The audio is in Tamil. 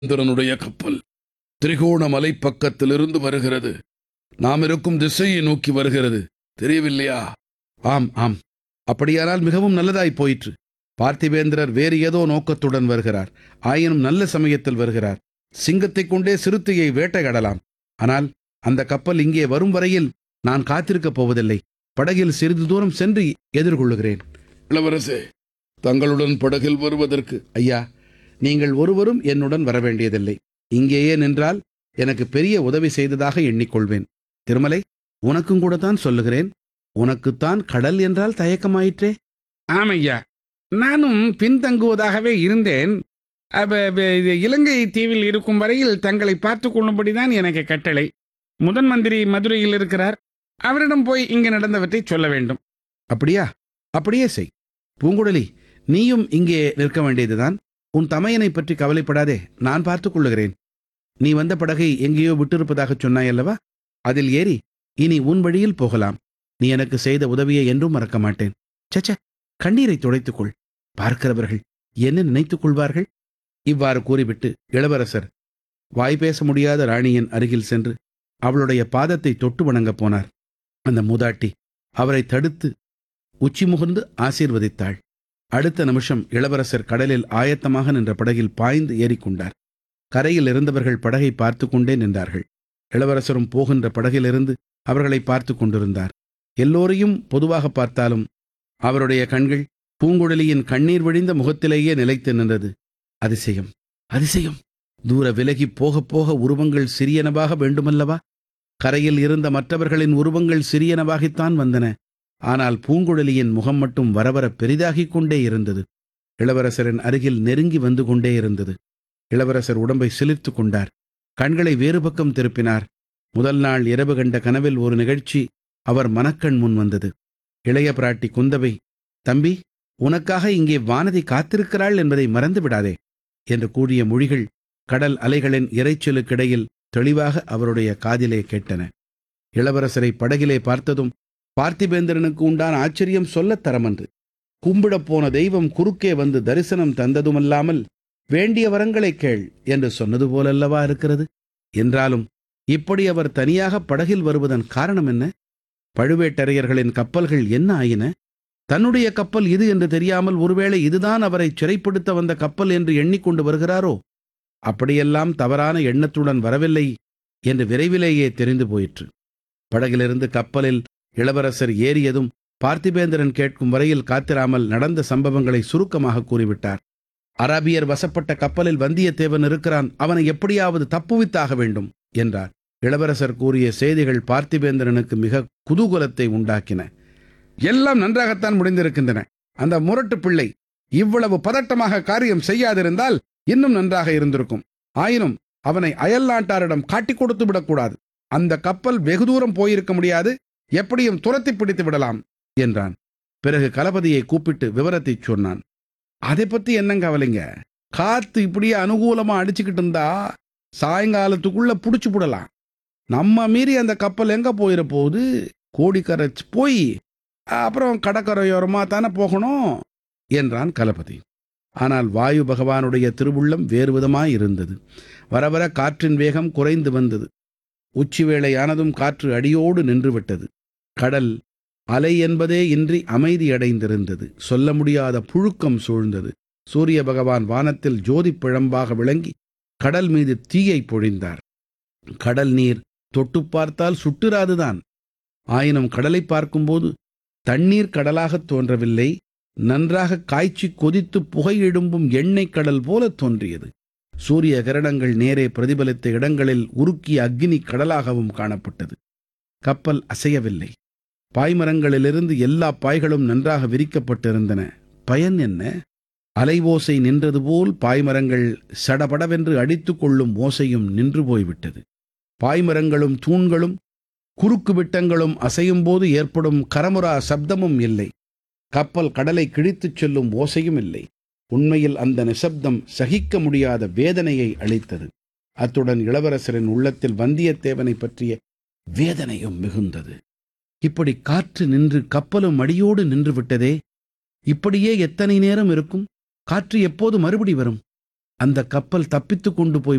இந்திரனுடைய கப்பல் திரிகோணமலை பக்கத்திலிருந்து வருகிறது நாம் இருக்கும் திசையை நோக்கி வருகிறது தெரியவில்லையா ஆம் ஆம் அப்படியானால் மிகவும் நல்லதாய் போயிற்று பார்த்திபேந்திரர் வேறு ஏதோ நோக்கத்துடன் வருகிறார் ஆயினும் நல்ல சமயத்தில் வருகிறார் சிங்கத்தைக் கொண்டே சிறுத்தையை வேட்டையாடலாம் ஆனால் அந்த கப்பல் இங்கே வரும் வரையில் நான் காத்திருக்கப் போவதில்லை படகில் சிறிது தூரம் சென்று எதிர்கொள்ளுகிறேன் இளவரசே தங்களுடன் படகில் வருவதற்கு ஐயா நீங்கள் ஒருவரும் என்னுடன் வர வேண்டியதில்லை இங்கேயே நின்றால் எனக்கு பெரிய உதவி செய்ததாக எண்ணிக்கொள்வேன் திருமலை உனக்கும் கூட தான் சொல்லுகிறேன் உனக்குத்தான் கடல் என்றால் தயக்கமாயிற்றே ஆமையா நானும் பின்தங்குவதாகவே இருந்தேன் அப்ப, அப்ப, இது இலங்கை தீவில் இருக்கும் வரையில் தங்களை பார்த்து கொள்ளும்படிதான் எனக்கு கட்டளை முதன் மந்திரி மதுரையில் இருக்கிறார் அவரிடம் போய் இங்கு நடந்தவற்றை சொல்ல வேண்டும் அப்படியா அப்படியே செய் பூங்குழலி நீயும் இங்கே நிற்க வேண்டியதுதான் உன் தமையனை பற்றி கவலைப்படாதே நான் பார்த்துக் கொள்ளுகிறேன் நீ வந்த படகை எங்கேயோ விட்டிருப்பதாகச் சொன்னாய் அல்லவா அதில் ஏறி இனி உன் வழியில் போகலாம் நீ எனக்கு செய்த உதவியை என்றும் மறக்க மாட்டேன் சச்ச கண்ணீரை துடைத்துக்கொள் பார்க்கிறவர்கள் என்ன நினைத்துக் கொள்வார்கள் இவ்வாறு கூறிவிட்டு இளவரசர் வாய் பேச முடியாத ராணியின் அருகில் சென்று அவளுடைய பாதத்தை தொட்டு வணங்கப் போனார் அந்த மூதாட்டி அவரை தடுத்து உச்சி முகர்ந்து ஆசீர்வதித்தாள் அடுத்த நிமிஷம் இளவரசர் கடலில் ஆயத்தமாக நின்ற படகில் பாய்ந்து ஏறிக்கொண்டார் கரையில் இருந்தவர்கள் படகை பார்த்து கொண்டே நின்றார்கள் இளவரசரும் போகின்ற படகிலிருந்து அவர்களை பார்த்து கொண்டிருந்தார் எல்லோரையும் பொதுவாக பார்த்தாலும் அவருடைய கண்கள் பூங்குழலியின் கண்ணீர் வழிந்த முகத்திலேயே நிலைத்து நின்றது அதிசயம் அதிசயம் தூர விலகி போகப் போக உருவங்கள் சிறியனவாக வேண்டுமல்லவா கரையில் இருந்த மற்றவர்களின் உருவங்கள் சிறியனவாகித்தான் வந்தன ஆனால் பூங்குழலியின் முகம் மட்டும் வரவர பெரிதாகிக் கொண்டே இருந்தது இளவரசரின் அருகில் நெருங்கி வந்து கொண்டே இருந்தது இளவரசர் உடம்பை சிலிர்த்து கொண்டார் கண்களை வேறு பக்கம் திருப்பினார் முதல் நாள் இரவு கண்ட கனவில் ஒரு நிகழ்ச்சி அவர் மனக்கண் முன் வந்தது இளைய பிராட்டி குந்தவை தம்பி உனக்காக இங்கே வானதி காத்திருக்கிறாள் என்பதை மறந்து விடாதே என்று கூறிய மொழிகள் கடல் அலைகளின் இரைச்சலுக்கிடையில் தெளிவாக அவருடைய காதிலே கேட்டன இளவரசரை படகிலே பார்த்ததும் பார்த்திபேந்திரனுக்கு உண்டான ஆச்சரியம் சொல்லத் தரமன்று கும்பிடப் போன தெய்வம் குறுக்கே வந்து தரிசனம் தந்ததுமல்லாமல் வேண்டிய வரங்களை கேள் என்று சொன்னது போலல்லவா இருக்கிறது என்றாலும் இப்படி அவர் தனியாக படகில் வருவதன் காரணம் என்ன பழுவேட்டரையர்களின் கப்பல்கள் என்ன ஆயின தன்னுடைய கப்பல் இது என்று தெரியாமல் ஒருவேளை இதுதான் அவரை சிறைப்படுத்த வந்த கப்பல் என்று எண்ணிக்கொண்டு வருகிறாரோ அப்படியெல்லாம் தவறான எண்ணத்துடன் வரவில்லை என்று விரைவிலேயே தெரிந்து போயிற்று படகிலிருந்து கப்பலில் இளவரசர் ஏறியதும் பார்த்திபேந்திரன் கேட்கும் வரையில் காத்திராமல் நடந்த சம்பவங்களை சுருக்கமாக கூறிவிட்டார் அராபியர் வசப்பட்ட கப்பலில் வந்தியத்தேவன் இருக்கிறான் அவனை எப்படியாவது தப்புவித்தாக வேண்டும் என்றார் இளவரசர் கூறிய செய்திகள் பார்த்திபேந்திரனுக்கு மிக குதூகலத்தை உண்டாக்கின எல்லாம் நன்றாகத்தான் முடிந்திருக்கின்றன அந்த முரட்டு பிள்ளை இவ்வளவு பதட்டமாக காரியம் செய்யாதிருந்தால் இன்னும் நன்றாக இருந்திருக்கும் ஆயினும் அவனை அயல் நாட்டாரிடம் காட்டிக் கொடுத்து விடக்கூடாது அந்த கப்பல் வெகு தூரம் போயிருக்க முடியாது எப்படியும் துரத்தி பிடித்து விடலாம் என்றான் பிறகு கலபதியை கூப்பிட்டு விவரத்தைச் சொன்னான் அதை பத்தி என்னங்க கவலைங்க காத்து இப்படியே அனுகூலமா அடிச்சுக்கிட்டு இருந்தா சாயங்காலத்துக்குள்ள புடிச்சு விடலாம் நம்ம மீறி அந்த கப்பல் எங்க போயிட போகுது கோடிக்கரை போய் அப்புறம் கடற்கரையோரமா தானே போகணும் என்றான் கலபதி ஆனால் வாயு பகவானுடைய திருவுள்ளம் வேறு விதமாய் இருந்தது வர வர காற்றின் வேகம் குறைந்து வந்தது உச்சி வேளையானதும் காற்று அடியோடு நின்றுவிட்டது கடல் அலை என்பதே இன்றி அமைதியடைந்திருந்தது சொல்ல முடியாத புழுக்கம் சூழ்ந்தது சூரிய பகவான் வானத்தில் ஜோதி பிழம்பாக விளங்கி கடல் மீது தீயை பொழிந்தார் கடல் நீர் தொட்டு பார்த்தால் சுட்டுராதுதான் ஆயினும் கடலை பார்க்கும்போது தண்ணீர் கடலாகத் தோன்றவில்லை நன்றாக காய்ச்சி கொதித்து புகை எழும்பும் எண்ணெய் கடல் போல தோன்றியது சூரிய கிரணங்கள் நேரே பிரதிபலித்த இடங்களில் உருக்கிய அக்னி கடலாகவும் காணப்பட்டது கப்பல் அசையவில்லை பாய்மரங்களிலிருந்து எல்லா பாய்களும் நன்றாக விரிக்கப்பட்டிருந்தன பயன் என்ன அலை ஓசை நின்றது போல் பாய்மரங்கள் சடபடவென்று அடித்து கொள்ளும் ஓசையும் நின்று போய்விட்டது பாய்மரங்களும் தூண்களும் குறுக்கு விட்டங்களும் அசையும் போது ஏற்படும் கரமுரா சப்தமும் இல்லை கப்பல் கடலை கிழித்துச் செல்லும் ஓசையும் இல்லை உண்மையில் அந்த நிசப்தம் சகிக்க முடியாத வேதனையை அளித்தது அத்துடன் இளவரசரின் உள்ளத்தில் வந்தியத்தேவனை பற்றிய வேதனையும் மிகுந்தது இப்படி காற்று நின்று கப்பலும் அடியோடு நின்று விட்டதே இப்படியே எத்தனை நேரம் இருக்கும் காற்று எப்போது மறுபடி வரும் அந்த கப்பல் தப்பித்துக் கொண்டு போய்